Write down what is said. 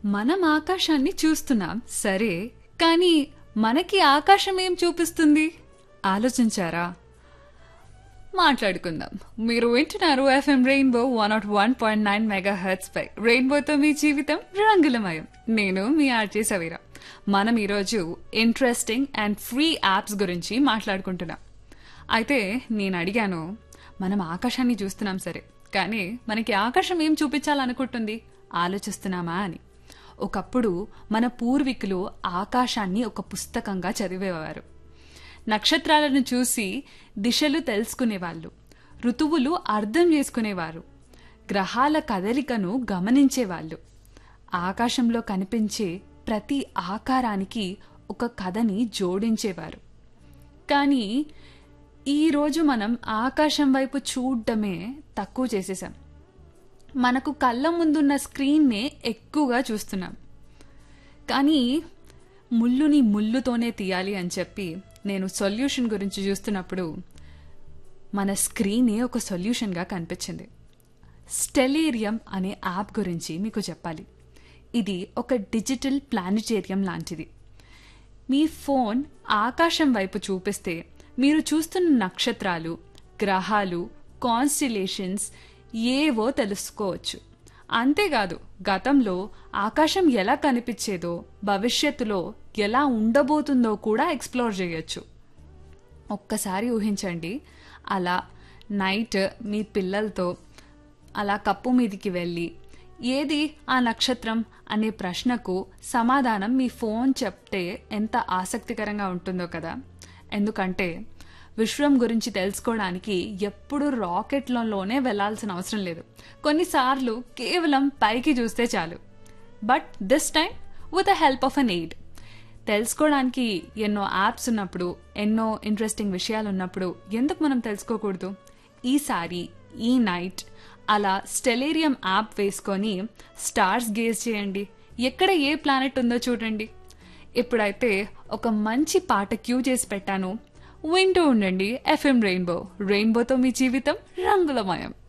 మనం ఆకాశాన్ని చూస్తున్నాం సరే కానీ మనకి ఆకాశం ఏం చూపిస్తుంది ఆలోచించారా మాట్లాడుకుందాం మీరు వింటున్నారు FM Rainbow one nought one point nine megahertz పై రెయిన్బోతో మీ జీవితం రంగులమయం నేను మీ ఆర్జే సవీరా మనం ఈరోజు ఇంట్రెస్టింగ్ అండ్ ఫ్రీ యాప్స్ గురించి మాట్లాడుకుంటున్నాం అయితే నేను అడిగాను మనం ఆకాశాన్ని చూస్తున్నాం సరే కానీ మనకి ఆకాశం ఏం చూపించాలనుకుంటుంది ఆలోచిస్తున్నామా అని ఒకప్పుడు మన పూర్వీకులు ఆకాశాన్ని ఒక పుస్తకంగా చదివేవారు నక్షత్రాలను చూసి దిశలు తెలుసుకునేవాళ్ళు ఋతువులు అర్థం చేసుకునేవారు గ్రహాల కదలికను గమనించేవాళ్ళు ఆకాశంలో కనిపించే ప్రతి ఆకారానికి ఒక కథని జోడించేవారు కానీ ఈరోజు మనం ఆకాశం వైపు చూడడమే తక్కువ చేసేసాం మనకు కళ్ళ ముందున్న స్క్రీన్నే ఎక్కువగా చూస్తున్నాం కానీ ముళ్ళుని ముళ్ళుతోనే తీయాలి అని చెప్పి నేను సొల్యూషన్ గురించి చూస్తున్నప్పుడు మన స్క్రీనే ఒక సొల్యూషన్గా కనిపించింది స్టెలేరియం అనే యాప్ గురించి మీకు చెప్పాలి ఇది ఒక డిజిటల్ ప్లానిటేరియం లాంటిది మీ ఫోన్ ఆకాశం వైపు చూపిస్తే మీరు చూస్తున్న నక్షత్రాలు గ్రహాలు కాన్స్టిలేషన్స్ ఏవో తెలుసుకోవచ్చు అంతేకాదు గతంలో ఆకాశం ఎలా కనిపించేదో భవిష్యత్తులో ఎలా ఉండబోతుందో కూడా ఎక్స్ప్లోర్ చేయొచ్చు ఒక్కసారి ఊహించండి అలా నైట్ మీ పిల్లలతో అలా కప్పు మీదికి వెళ్ళి ఏది ఆ నక్షత్రం అనే ప్రశ్నకు సమాధానం మీ ఫోన్ చెప్తే ఎంత ఆసక్తికరంగా ఉంటుందో కదా ఎందుకంటే విశ్వం గురించి తెలుసుకోవడానికి ఎప్పుడు రాకెట్లలోనే వెళ్లాల్సిన అవసరం లేదు కొన్నిసార్లు కేవలం పైకి చూస్తే చాలు but this time with the help of an aid తెలుసుకోవడానికి ఎన్నో యాప్స్ ఉన్నప్పుడు ఎన్నో ఇంట్రెస్టింగ్ విషయాలు ఉన్నప్పుడు ఎందుకు మనం తెలుసుకోకూడదు ఈసారి ఈ నైట్ అలా స్టెలేరియం యాప్ వేసుకొని స్టార్స్ గేజ్ చేయండి ఎక్కడ ఏ ప్లానెట్ ఉందో చూడండి ఇప్పుడైతే ఒక మంచి పాట క్యూ చేసి పెట్టాను వింటూ ఉండండి ఎఫ్ఎం రెయిన్బో రెయిన్బోతో మీ జీవితం రంగులమయం